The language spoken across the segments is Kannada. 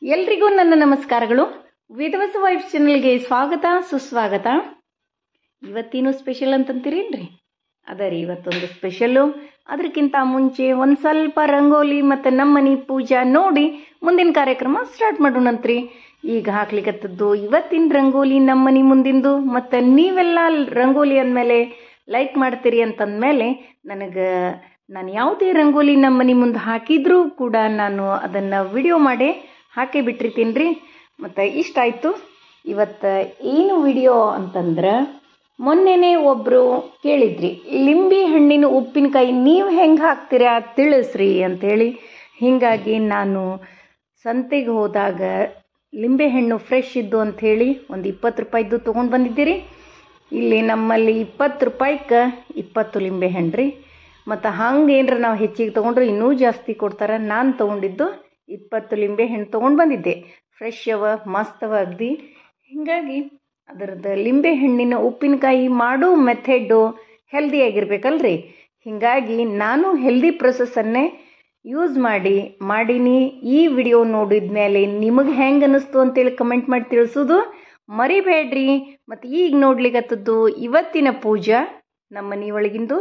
ಎಲ್ರಿಗೂ ನನ್ನ ನಮಸ್ಕಾರಗಳು ವೇದವಸ ವೈಫ್ ಚಾನಲ್ಗೆ ಸ್ವಾಗತ ಸುಸ್ವಾಗತ ಇವತ್ತೇನು ಸ್ಪೆಷಲ್ ಅಂತಂತೀರೇನ್ರಿ ಅದ ರೀ ಇವತ್ತೊಂದು ಸ್ಪೆಷಲ್ಲು ಅದಕ್ಕಿಂತ ಮುಂಚೆ ಒಂದು ಸ್ವಲ್ಪ ರಂಗೋಲಿ ಮತ್ತು ನಮ್ಮನೆ ಪೂಜಾ ನೋಡಿ ಮುಂದಿನ ಕಾರ್ಯಕ್ರಮ ಸ್ಟಾರ್ಟ್ ಮಾಡೋಣಂತ್ರಿ ಈಗ ಹಾಕ್ಲಿಕ್ಕತ್ತದ್ದು ಇವತ್ತಿನ ರಂಗೋಲಿ ನಮ್ಮನೆ ಮುಂದಿಂದು ಮತ್ತು ನೀವೆಲ್ಲ ರಂಗೋಲಿ ಅಂದಮೇಲೆ ಲೈಕ್ ಮಾಡ್ತೀರಿ ಅಂತಂದಮೇಲೆ ನನಗೆ ನಾನು ಯಾವುದೇ ರಂಗೋಲಿ ನಮ್ಮನೆ ಮುಂದೆ ಹಾಕಿದ್ರೂ ಕೂಡ ನಾನು ಅದನ್ನು ವಿಡಿಯೋ ಮಾಡಿ ಹಾಕೇ ಬಿಟ್ಟಿರ್ತೀನಿ ರೀ ಮತ್ತು ಇಷ್ಟ ಆಯಿತು ಇವತ್ತು ಏನು ವಿಡಿಯೋ ಅಂತಂದ್ರೆ ಮೊನ್ನೆನೇ ಒಬ್ಬರು ಕೇಳಿದ್ರಿ ಲಿಂಬೆ ಹಣ್ಣಿನ ಉಪ್ಪಿನಕಾಯಿ ನೀವು ಹೆಂಗೆ ಹಾಕ್ತೀರಾ ತಿಳಿಸ್ರಿ ಅಂಥೇಳಿ ಹೀಗಾಗಿ ನಾನು ಸಂತೆಗೆ ಹೋದಾಗ ಲಿಂಬೆಹಣ್ಣು ಫ್ರೆಶ್ ಇದ್ದು ಅಂಥೇಳಿ ಒಂದು ಇಪ್ಪತ್ತು ರೂಪಾಯಿದ್ದು ತೊಗೊಂಡು ಬಂದಿದ್ದೀರಿ ಇಲ್ಲಿ ನಮ್ಮಲ್ಲಿ ಇಪ್ಪತ್ತು ರೂಪಾಯಿಗೆ ಇಪ್ಪತ್ತು ಲಿಂಬೆಹಣ್ಣು ರೀ ಮತ್ತು ಹಂಗೆ ಏನರ ನಾವು ಹೆಚ್ಚಿಗೆ ತೊಗೊಂಡ್ರೆ ಇನ್ನೂ ಜಾಸ್ತಿ ಕೊಡ್ತಾರೆ ನಾನು ತೊಗೊಂಡಿದ್ದು ಇಪ್ಪತ್ತು ಲಿಂಬೆಹಣ್ಣು ತೊಗೊಂಡು ಬಂದಿದ್ದೆ ಫ್ರೆಶ್ ಅವ ಮಸ್ತ್ ಅವ ಅಗದಿ ಹೀಗಾಗಿ ಅದರದ್ದು ಲಿಂಬೆಹಣ್ಣಿನ ಉಪ್ಪಿನಕಾಯಿ ಮಾಡೋ ಮೆಥೆಡ್ಡು ಹೆಲ್ದಿಯಾಗಿರ್ಬೇಕಲ್ರಿ ಹೀಗಾಗಿ ನಾನು ಹೆಲ್ದಿ ಪ್ರೊಸೆಸ್ಸನ್ನೇ ಯೂಸ್ ಮಾಡಿ ಮಾಡೀನಿ ಈ ವಿಡಿಯೋ ನೋಡಿದ ಮೇಲೆ ನಿಮಗೆ ಹೆಂಗೆ ಅನ್ನಿಸ್ತು ಅಂತೇಳಿ ಕಮೆಂಟ್ ಮಾಡಿ ತಿಳಿಸೋದು ಮರಿಬೇಡ್ರಿ ಮತ್ತು ಈಗ ನೋಡ್ಲಿಕ್ಕತ್ತದ್ದು ಇವತ್ತಿನ ಪೂಜಾ ನಮ್ಮ ಮನೆ ಒಳಗಿಂದು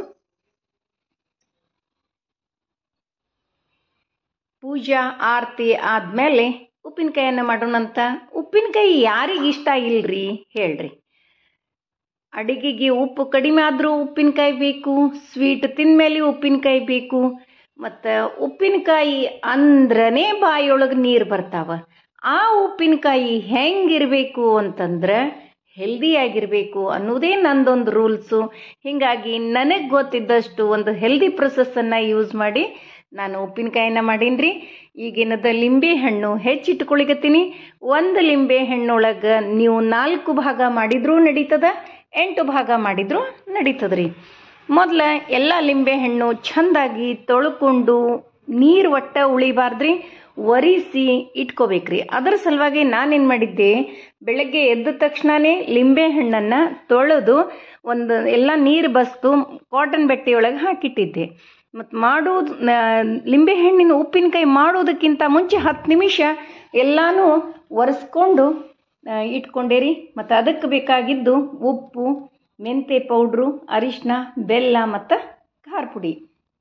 ಪೂಜಾ ಆರತಿ ಆದಮೇಲೆ ಉಪ್ಪಿನಕಾಯಿಯನ್ನು ಮಾಡೋಣಂತ ಉಪ್ಪಿನಕಾಯಿ ಯಾರಿಗೆ ಇಷ್ಟ ಇಲ್ರಿ ಹೇಳ್ರಿ ಅಡಿಗೆಗೆ ಉಪ್ಪು ಕಡಿಮೆ ಆದರೂ ಉಪ್ಪಿನಕಾಯಿ ಬೇಕು ಸ್ವೀಟ್ ತಿಂದಮೇಲೆ ಉಪ್ಪಿನಕಾಯಿ ಬೇಕು ಮತ್ತು ಉಪ್ಪಿನಕಾಯಿ ಅಂದ್ರನೇ ಬಾಯೊಳಗೆ ನೀರು ಬರ್ತಾವ ಆ ಉಪ್ಪಿನಕಾಯಿ ಹೆಂಗಿರಬೇಕು ಅಂತಂದ್ರೆ ಹೆಲ್ದಿಯಾಗಿರಬೇಕು ಅನ್ನೋದೇ ನಂದೊಂದು ರೂಲ್ಸು ಹೀಗಾಗಿ ನನಗೆ ಗೊತ್ತಿದ್ದಷ್ಟು ಒಂದು ಹೆಲ್ದಿ ಪ್ರೊಸೆಸ್ಸನ್ನು ಯೂಸ್ ಮಾಡಿ ನಾನು ಉಪ್ಪಿನಕಾಯಿನ ಮಾಡೀನಿ ಈಗೇನದ ಲಿಂಬೆ ಹಣ್ಣು ಹೆಚ್ಚಿಟ್ಕೊಳಿಕತ್ತೀನಿ ಒಂದು ಲಿಂಬೆ ಹಣ್ಣೊಳಗೆ ನೀವು ನಾಲ್ಕು ಭಾಗ ಮಾಡಿದ್ರೂ ನಡೀತದ ಎಂಟು ಭಾಗ ಮಾಡಿದ್ರೂ ನಡೀತದ ರೀ ಮೊದಲ ಎಲ್ಲ ಲಿಂಬೆ ಹಣ್ಣು ಚೆಂದಾಗಿ ತೊಳ್ಕೊಂಡು ನೀರು ಒಟ್ಟ ಉಳಿಬಾರ್ದ್ರಿ ಒರಿಸಿ ಇಟ್ಕೋಬೇಕ್ರಿ ಅದರ ಸಲುವಾಗಿ ನಾನೇನು ಮಾಡಿದ್ದೆ ಬೆಳಗ್ಗೆ ಎದ್ದ ತಕ್ಷಣವೇ ಲಿಂಬೆ ಹಣ್ಣನ್ನು ತೊಳೆದು ಒಂದು ಎಲ್ಲ ನೀರು ಬಸ್ತು ಕಾಟನ್ ಬಟ್ಟೆಯೊಳಗೆ ಹಾಕಿಟ್ಟಿದ್ದೆ ಮತ್ತು ಮಾಡೋದು ಲಿಂಬೆಹಣ್ಣಿನ ಉಪ್ಪಿನಕಾಯಿ ಮಾಡೋದಕ್ಕಿಂತ ಮುಂಚೆ ಹತ್ತು ನಿಮಿಷ ಎಲ್ಲನೂ ಒರೆಸ್ಕೊಂಡು ಇಟ್ಕೊಂಡೇರಿ ಮತ್ತು ಅದಕ್ಕೆ ಬೇಕಾಗಿದ್ದು ಉಪ್ಪು ಮೆಂತೆ ಪೌಡ್ರು ಅರಿಶಿನ ಬೆಲ್ಲ ಮತ್ತು ಖಾರ ಪುಡಿ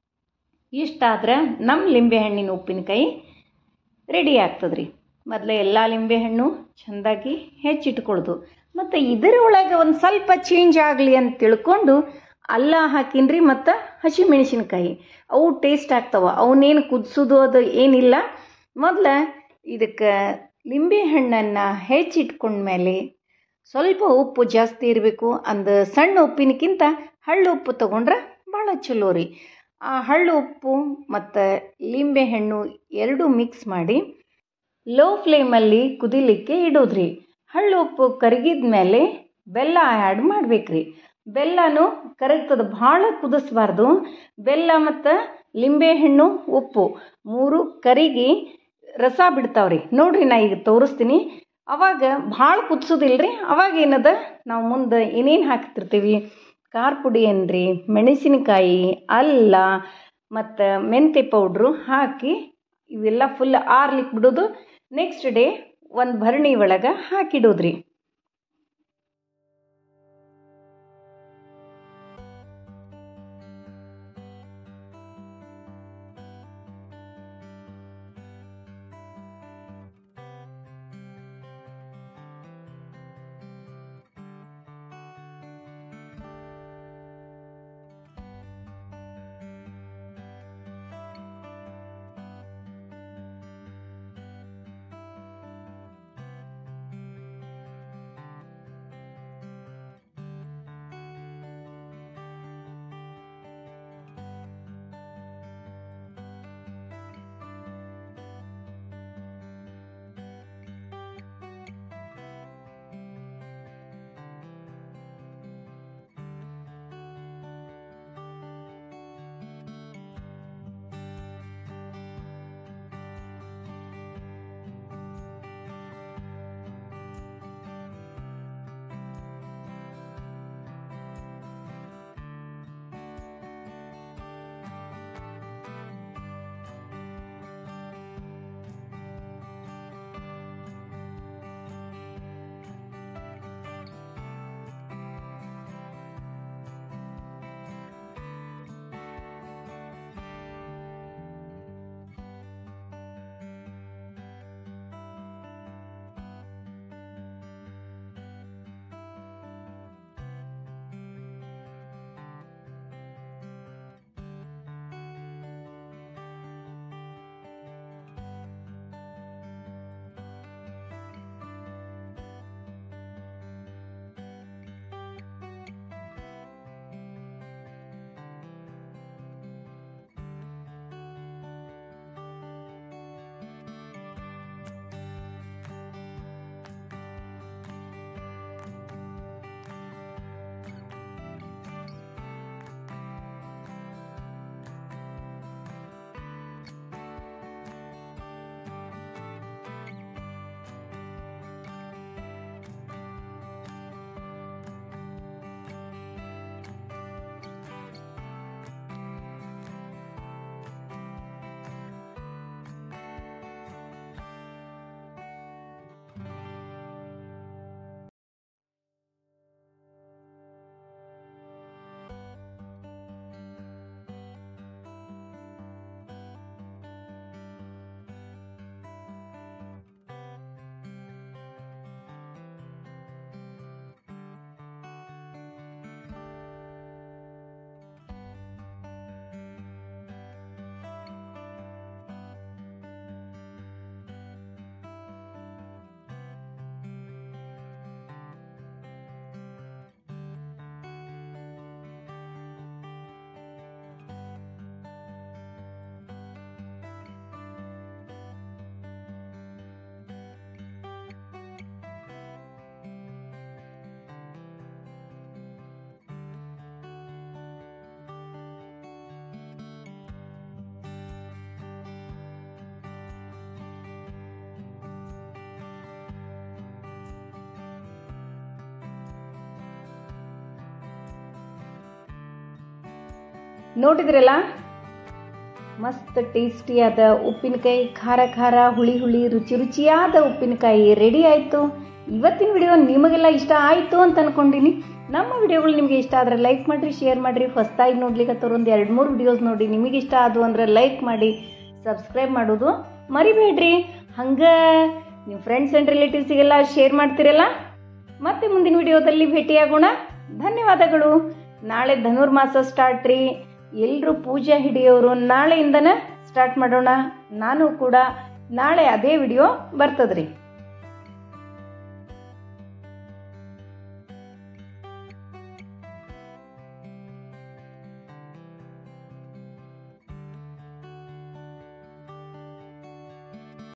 ಇಷ್ಟಾದ್ರೆ ನಮ್ಮ ಲಿಂಬೆಹಣ್ಣಿನ ಉಪ್ಪಿನಕಾಯಿ ರೆಡಿ ಆಗ್ತದ್ರಿ ಮೊದಲೇ ಎಲ್ಲ ಲಿಂಬೆಹಣ್ಣು ಚೆಂದಾಗಿ ಹೆಚ್ಚಿಟ್ಕೊಳ್ದು ಮತ್ತು ಇದರೊಳಗೆ ಒಂದು ಸ್ವಲ್ಪ ಚೇಂಜ್ ಆಗಲಿ ಅಂತ ತಿಳ್ಕೊಂಡು ಅಲ್ಲ ಹಾಕಿನ್ರಿ ಮತ್ತು ಹಸಿಮೆಣಸಿನ್ಕಾಯಿ ಅವು ಟೇಸ್ಟ್ ಆಗ್ತಾವೆ ಅವನ್ನೇನು ಕುದಿಸೋದು ಅದು ಏನಿಲ್ಲ ಮೊದಲ ಇದಕ್ಕೆ ಲಿಂಬೆ ಹಣ್ಣನ್ನು ಹೆಚ್ಚಿಟ್ಕೊಂಡ್ಮೇಲೆ ಸ್ವಲ್ಪ ಉಪ್ಪು ಜಾಸ್ತಿ ಇರಬೇಕು ಅಂದು ಸಣ್ಣ ಉಪ್ಪಿನಕ್ಕಿಂತ ಹಳ್ಳು ಉಪ್ಪು ತೊಗೊಂಡ್ರೆ ಭಾಳ ಚಲೋ ರೀ ಆ ಹಳ್ಳು ಉಪ್ಪು ಮತ್ತು ಲಿಂಬೆಹಣ್ಣು ಎರಡೂ ಮಿಕ್ಸ್ ಮಾಡಿ ಲೋ ಫ್ಲೇಮಲ್ಲಿ ಕುದಿಲಿಕ್ಕೆ ಇಡೋದ್ರಿ ಹಳ್ಳು ಉಪ್ಪು ಕರಗಿದ ಮೇಲೆ ಬೆಲ್ಲ ಆ್ಯಡ್ ಮಾಡ್ಬೇಕ್ರಿ ಬೆಲ್ಲನೂ ಕರಗ್ತದೆ ಭಾಳ ಕುದಿಸ್ಬಾರ್ದು ಬೆಲ್ಲ ಮತ್ತು ಲಿಂಬೆಹಣ್ಣು ಉಪ್ಪು ಮೂರು ಕರಿಗಿ ರಸ ಬಿಡ್ತಾವ್ರಿ ನೋಡ್ರಿ ನಾ ಈಗ ತೋರಿಸ್ತೀನಿ ಅವಾಗ ಭಾಳ ಕುದಿಸೋದಿಲ್ರಿ ಅವಾಗ ಏನದ ನಾವು ಮುಂದೆ ಏನೇನು ಹಾಕ್ತಿರ್ತೀವಿ ಖಾರ ಪುಡಿ ಏನ್ರಿ ಮೆಣಸಿನಕಾಯಿ ಅಲ್ಲ ಮತ್ತು ಮೆಂತೆ ಪೌಡ್ರು ಹಾಕಿ ಇವೆಲ್ಲ ಫುಲ್ ಆರ್ಲಿಕ್ಕೆ ಬಿಡೋದು ನೆಕ್ಸ್ಟ್ ಡೇ ಒಂದು ಭರಣಿ ಒಳಗೆ ಹಾಕಿಡೋದ್ರಿ ನೋಡಿದ್ರಲ್ಲ ಮಸ್ತ್ ಟೇಸ್ಟಿಯಾದ ಉಪ್ಪಿನಕಾಯಿ ಖಾರ ಖಾರ ಹುಳಿ ಹುಳಿ ರುಚಿ ರುಚಿಯಾದ ಉಪ್ಪಿನಕಾಯಿ ರೆಡಿ ಆಯಿತು ಇವತ್ತಿನ ವಿಡಿಯೋ ನಿಮಗೆಲ್ಲ ಇಷ್ಟ ಆಯಿತು ಅಂತ ಅನ್ಕೊಂಡಿನಿ ನಮ್ಮ ವಿಡಿಯೋಗಳು ನಿಮಗೆ ಇಷ್ಟ ಆದರೆ ಲೈಕ್ ಮಾಡಿರಿ ಶೇರ್ ಮಾಡಿರಿ ಫಸ್ಟಾಗಿ ನೋಡ್ಲಿಕ್ಕೆ ಒಂದು ಎರಡು ಮೂರು ವಿಡಿಯೋಸ್ ನೋಡಿ ನಿಮಗೆ ಇಷ್ಟ ಆದವು ಅಂದರೆ ಲೈಕ್ ಮಾಡಿ ಸಬ್ಸ್ಕ್ರೈಬ್ ಮಾಡೋದು ಮರಿಬೇಡ್ರಿ ಹಂಗೆ ನಿಮ್ಮ ಫ್ರೆಂಡ್ಸ್ ಆ್ಯಂಡ್ ರಿಲೇಟಿವ್ಸಿಗೆಲ್ಲ ಶೇರ್ ಮಾಡ್ತಿರಲ್ಲ ಮತ್ತೆ ಮುಂದಿನ ವಿಡಿಯೋದಲ್ಲಿ ಭೇಟಿಯಾಗೋಣ ಧನ್ಯವಾದಗಳು ನಾಳೆ ಧನುರ್ಮಾಸ ಸ್ಟಾರ್ಟ್ ರೀ ಎಲ್ಲರೂ ಪೂಜೆ ಹಿಡಿಯೋರು ನಾಳೆಯಿಂದನೇ ಸ್ಟಾರ್ಟ್ ಮಾಡೋಣ ನಾನು ಕೂಡ ನಾಳೆ ಅದೇ ವಿಡಿಯೋ ಬರ್ತದ್ರಿ